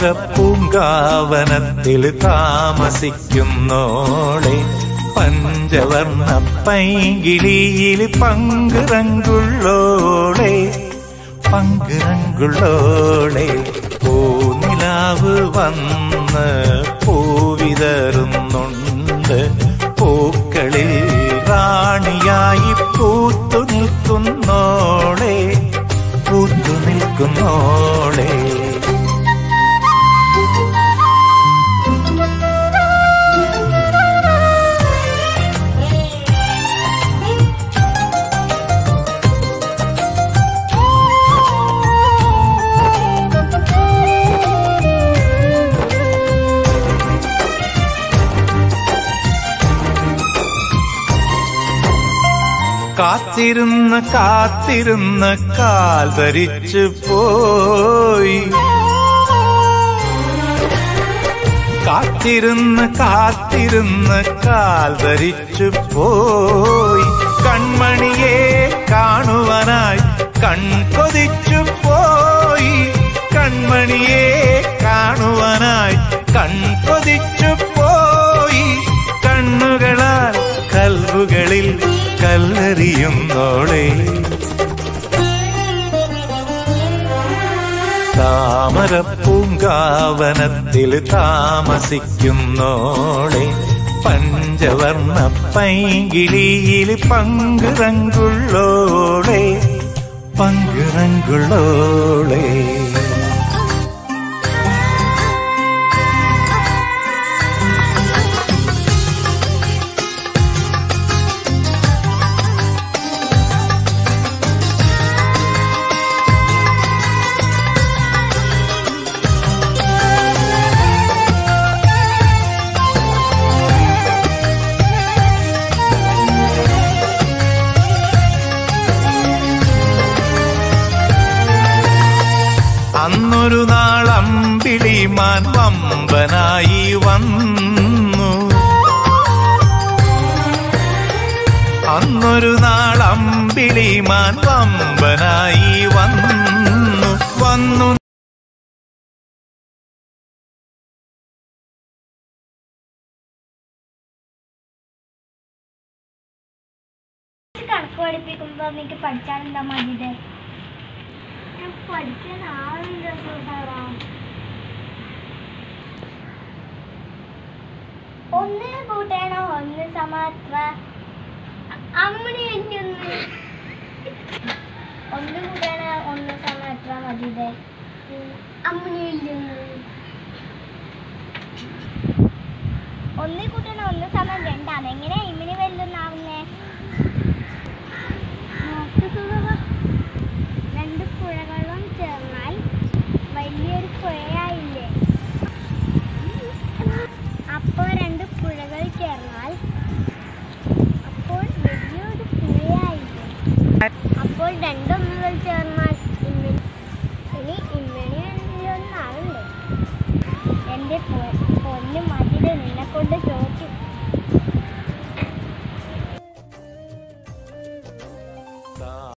താമരപ്പൂങ്കാവനത്തിൽ താമസിക്കുന്നോളെ പഞ്ചവർണ്ണ പൈകിളിയിൽ പങ്കുറങ്കുള്ളോളെ പങ്കുറങ്കുള്ളോളെ പൂനിലാവ് വന്ന് പൂവിതറുന്നുണ്ട് പൂക്കളിൽ റാണിയായി പൂത്തു നിൽക്കുന്നോളെ പൂത്തു നിൽക്കുന്നോളെ കാത്തിരുന്ന് കാത്തിരുന്ന് കാൽ ധരിച്ചു പോയി കാത്തിരുന്ന് കാത്തിരുന്ന് കാൽ ധരിച്ചു പോയി കൺമണിയെ കാണുവാനായി കൺകൊതിച്ചു പോയി കൺമണിയെ കാണുവാനായി കൺകൊതിച്ചു പോയി കണ്ണുകളാൽ കൽവുകളിൽ കല്ലെറിയുന്നോളെ താമരപ്പൂങ്കാവനത്തിൽ താമസിക്കുന്നോളെ പഞ്ചവർണ്ണ പൈകിളിയിൽ പങ്കുറങ്കുള്ളോളെ പങ്കുറങ്കുള്ളോളെ അന്നൊരു നാൾ അമ്പിളിമാൻ വമ്പനായി വന്നു അന്നൊരു നാൾ അമ്പിളിമാൻ വമ്പനായി വന്നു വന്നു കണക്ക് പഠിപ്പിക്കുമ്പോ എനിക്ക് പഠിച്ചാൽ എന്താ മതിയത് ഞാൻ പഠിക്കാൻ ആളില്ല സുധാറാ ഒന്ന് കൂട്ടണോ ഒന്ന് സമത്ര അമ്മണി എനിക്കൊന്ന് ഒന്ന് കൂട്ടണ ഒന്ന് സമത്ര മതിയത് അമ്മണി ഇല്ലെന്ന് ഒന്ന് കൂട്ടണ ഒന്ന് സമം രണ്ടാണ് എങ്ങനെ ഇമ്മിണി വെല്ലുന്നാവുന്നേ രണ്ട് പുഴകളും ചേർന്നാൽ വലിയൊരു പുഴയായില്ലേ അപ്പോൾ രണ്ട് പുഴകൾ ചേർന്നാൽ അപ്പോൾ വലിയൊരു പുഴയായില്ലേ അപ്പോൾ രണ്ടൊന്നുകൾ ചേർന്നാൽ ഇമ്മിണി ഇനി ഇമ്മിണി ഒന്നാവണ്ടേ എൻ്റെ പൊ- പൊന്നു മതില് നിന്നെ കൊണ്ട് ചോദിച്ചു